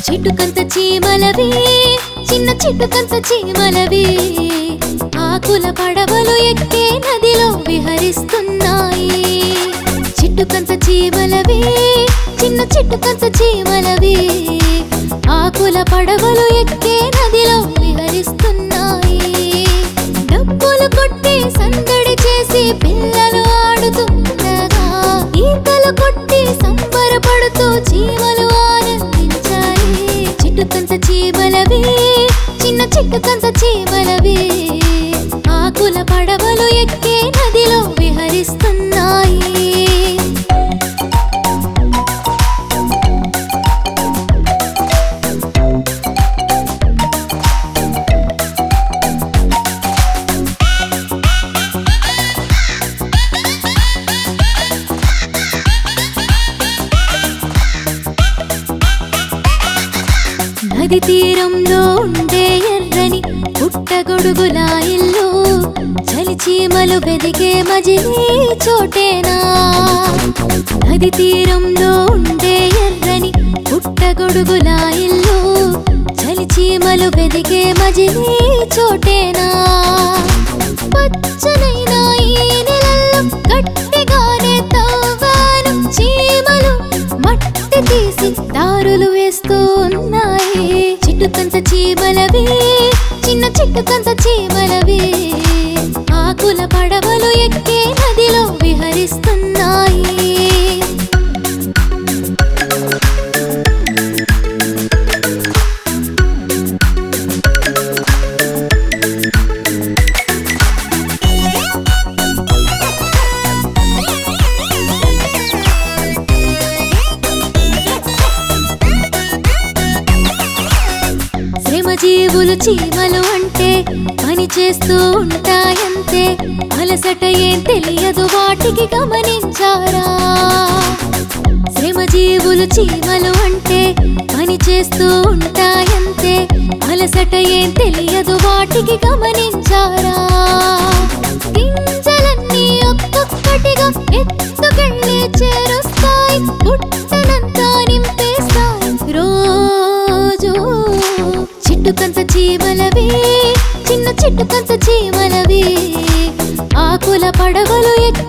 చిటుకంత చీమలవి చిన్న చిటుకంత చీమలవి ఆకుల పడవలు ఎక్కే నదిలో విహరిస్తున్నాయి చిట్టుకంత చీమలవి చిన్న చిట్టుకంత చీమలవి ఆకుల పడవలు ఎక్కే నదిలో విహరిస్తున్నాయి డబ్బులు కొట్టి సందడి చేసి పిల్లలు ఆడుతుండగా ఈతలు కొట్టి సంబరపడుతూ చీమలు ఆనందించాయి చిట్టుకంత చీమలవి చిన్న చిట్టుకంత చీమలవి ఆకుల పడవలు ఎక్కే నదిలో విహరిస్తున్నాయి నది తీరంలో ఉండే ఎర్రని పుట్టగొడుగుల ఇల్లు చలిచీమలు వెదిగే మజిలీ చోటేనా నది తీరంలో ఉండే ఎర్రని పుట్టగొడుగుల ఇల్లు చలిచీమలు వెదిగే మజిలీ చోటేనా పచ్చనైన ఈ నెలల్లో గట్టిగానే తవ్వాను చీమలు మట్టి తీసి దారులు వేస్తూ ఉన్నాయి చిట్టుకంత చీమలవి చిన్న చిట్టుకంత చీమలవి ఆకుల పడవలు ఎక్కే నదిలో విహరిస్తున్నాయి శ్రమజీవులు చీమలు అంటే పని చేస్తూ ఉంటాయంతే అలసట ఏం తెలియదు వాటికి గమనించారా శ్రమజీవులు చీమలు అంటే పని చేస్తూ ఉంటాయంతే అలసట ఏం తెలియదు వాటికి గమనించారా గింజలన్నీ ఒక్కొక్కటిగా ఎత్తుకెళ్ళి చేరుస్తాయి పుట్టనంతా నింపేస్తాయి రోజు చిట్టుకంత చీమలవి చిన్న చిట్టుకంత చీమలవి ఆకుల పడవలు ఎక్కి